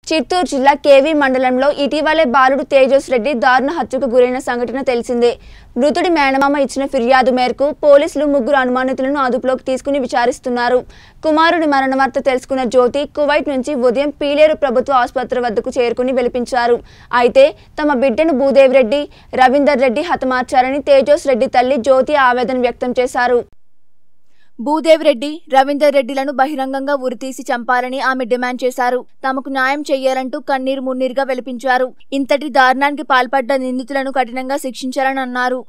చిత్తూరు జిల్లా కేవీ మండలంలో ఇటీవలే బాలుడు తేజస్ రెడ్డి దారుణ హత్యకు గురైన సంఘటన తెలిసిందే మృతుడి మేనమామ ఇచ్చిన ఫిర్యాదు మేరకు పోలీసులు ముగ్గురు అనుమానితులను అదుపులోకి తీసుకుని విచారిస్తున్నారు కుమారుడి మరణ వార్త తెలుసుకున్న జ్యోతి కువైట్ నుంచి ఉదయం పీలేరు ప్రభుత్వ ఆసుపత్రి వద్దకు చేరుకుని వెలిపించారు అయితే తమ బిడ్డను భూదేవ్ రెడ్డి రవీందర్ రెడ్డి హతమార్చారని తేజస్ రెడ్డి తల్లి జ్యోతి ఆవేదన వ్యక్తం చేశారు భూదేవ్ రెడ్డి రవీందర్ రెడ్డిలను బహిరంగంగా ఉరితీసి చంపాలని ఆమె డిమాండ్ చేశారు తమకు న్యాయం చేయాలంటూ కన్నీరు మున్నీరుగా వెలిపించారు ఇంతటి దారుణానికి పాల్పడ్డ నిందితులను కఠినంగా శిక్షించాలని అన్నారు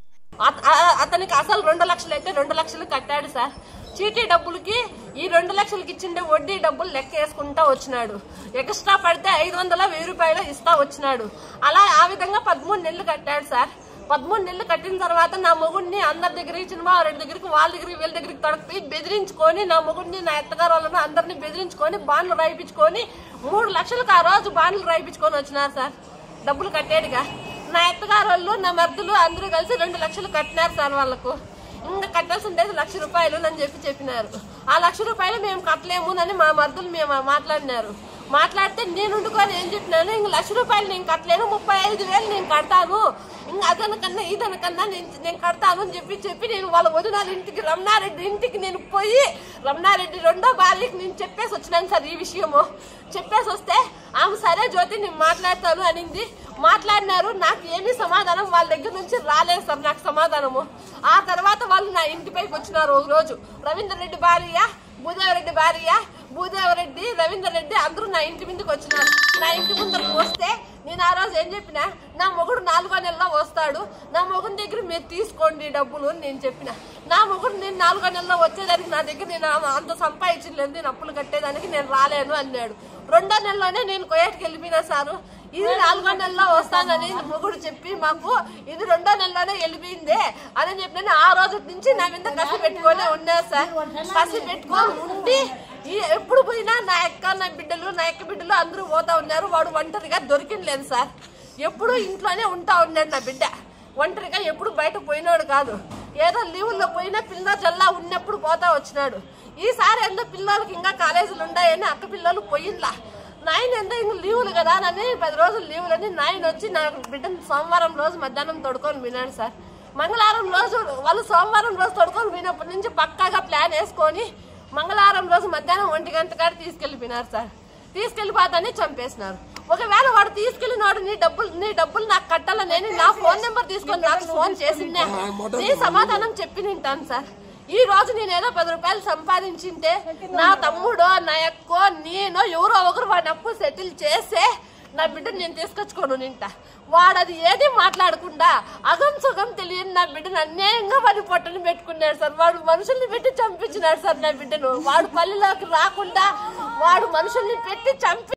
అత- ఆ- అతనికి అసలు రెండు లక్షలు అయితే రెండు లక్షలు కట్టాడు సార్ చీటీ డబ్బులకి ఈ రెండు లక్షలకి ఇచ్చిండే వడ్డీ డబ్బులు లెక్క వేసుకుంటా వచ్చినాడు ఎక్స్ట్రా పడితే ఐదు వందల వెయ్యి రూపాయలు ఇస్తా వచ్చినాడు అలా ఆ విధంగా పదమూడు నెలలు కట్టాడు సార్ పదమూడు నెలలు కట్టిన తర్వాత నా మొగుడిని అందరి దగ్గరికి చిన్నమా రెండు దగ్గరికి వాళ్ళ దగ్గరికి వీళ్ళ దగ్గరికి తొడకపోయి బెదిరించుకొని నా మొగుడిని నా ఎత్తగారు వాళ్ళని అందరినీ బెదిరించుకొని బాండ్లు రాయిపించుకొని మూడు లక్షలకు ఆ రోజు బాండ్లు రాయిపించుకొని వచ్చినారు సార్ డబ్బులు కట్టేడుగా నా ఎత్తగారు వాళ్ళు నా మర్దులు అందరూ కలిసి రెండు లక్షలు కట్టినారు సార్ వాళ్ళకు ఇంకా కట్టాల్సి ఉండేది లక్ష రూపాయలు అని చెప్పి చెప్పినారు ఆ లక్ష రూపాయలు మేము కట్టలేము అని మా మర్దులు మేము మాట్లాడినారు మాట్లాడితే నేను ఉండుకొని ఏం చెప్పినాను ఇంక లక్ష రూపాయలు నేను కట్టలేను ముప్పై ఐదు వేలు నేను కడతాను ఇంకా అదనకన్నా ఇదనకన్నా నేను నేను కడతాను అని చెప్పి చెప్పి నేను వాళ్ళ వదినాల ఇంటికి రమణారెడ్డి ఇంటికి నేను పోయి రమణారెడ్డి రెండో బాల్యకి నేను చెప్పేసి వచ్చినాను సార్ ఈ విషయము చెప్పేసి వస్తే ఆమె సరే జ్యోతి నేను మాట్లాడతాను అనింది మాట్లాడినారు నాకు ఏమీ సమాధానం వాళ్ళ దగ్గర నుంచి రాలేదు సార్ నాకు సమాధానము ఆ తర్వాత వాళ్ళు నా ఇంటిపైకి వచ్చినారు ఒక రోజు రవీందర్ రెడ్డి భార్య భూదేవరెడ్డి భార్య భూదేవరెడ్డి రవీందర్ రెడ్డి అందరూ నా ఇంటి ముందుకు వచ్చినారు నా ఇంటి ముందరకు వస్తే నేను ఆ రోజు ఏం చెప్పిన నా మొగుడు నాలుగో నెలలో వస్తాడు నా మొగుడు దగ్గర మీరు తీసుకోండి డబ్బులు అని నేను చెప్పిన నా మొగుడు నేను నాలుగో నెలలో వచ్చేదానికి నా దగ్గర నేను ఆ- అంత సంపాదించలేదు నేను అప్పులు కట్టేదానికి నేను రాలేను అన్నాడు రెండో నెలలోనే నేను కొయ్యటికి వెళ్ళిపోయినా సారు ఇది నాలుగో నెలలో వస్తానని మొగుడు చెప్పి మాకు ఇది రెండో నెలలోనే వెళ్ళిపోయిందే అని చెప్పిన ఆ రోజు నుంచి నా మీద కసి పెట్టుకొని ఉన్నారు సార్ కసి పెట్టుకొని ఉండి ఈ ఎప్పుడు పోయినా నా అక్క నా బిడ్డలు నా అక్క బిడ్డలు అందరూ పోతా ఉన్నారు వాడు ఒంటరిగా దొరికినలేదు సార్ ఎప్పుడు ఇంట్లోనే ఉంటా ఉన్నాడు నా బిడ్డ ఒంటరిగా ఎప్పుడు బయట పోయినాడు కాదు ఏదో లీవుల్లో పోయినా పిల్ల జల్లా ఉన్నప్పుడు పోతా వచ్చినాడు ఈసారి ఎంతో పిల్లలకి ఇంకా కాలేజీలు ఉన్నాయని అక్క పిల్లలు పోయిండ్లా నాయన ఎంత ఇంక లీవులు కదా అని పది రోజులు లీవులని నాయన వచ్చి నా బిడ్డను సోమవారం రోజు మధ్యాహ్నం తొడుకొని వినాడు సార్ మంగళవారం రోజు వాళ్ళు సోమవారం రోజు తొడుకొని వినప్పటి నుంచి పక్కాగా ప్లాన్ వేసుకొని మంగళవారం రోజు మధ్యాహ్నం ఒంటి గంట కాడ తీసుకెళ్ళిపోయినారు సార్ తీసుకెళ్లిపోతానే చంపేసినారు ఒకవేళ వాడు తీసుకెళ్లినవాడు నీ డబ్బులు నీ డబ్బులు నాకు కట్టాలని నా ఫోన్ నెంబర్ తీసుకొని నాకు ఫోన్ చేసిందే నీ సమాధానం చెప్పి నింటాను సార్ ఈ రోజు నేను ఏదో పది రూపాయలు సంపాదించింటే నా తమ్ముడో నా అక్కో నేను ఎవరో ఒకరు వాడిని అప్పు సెటిల్ చేసే నా బిడ్డను నేను తీసుకొచ్చుకోను నింట వాడు అది ఏది మాట్లాడకుండా అగం సుగం తెలియని నా బిడ్డను అన్యాయంగా వాడి పొట్టను పెట్టుకున్నాడు సార్ వాడు మనుషుల్ని పెట్టి చంపించినాడు సార్ నా బిడ్డను వాడు పల్లెలోకి రాకుండా వాడు మనుషుల్ని పెట్టి చంపి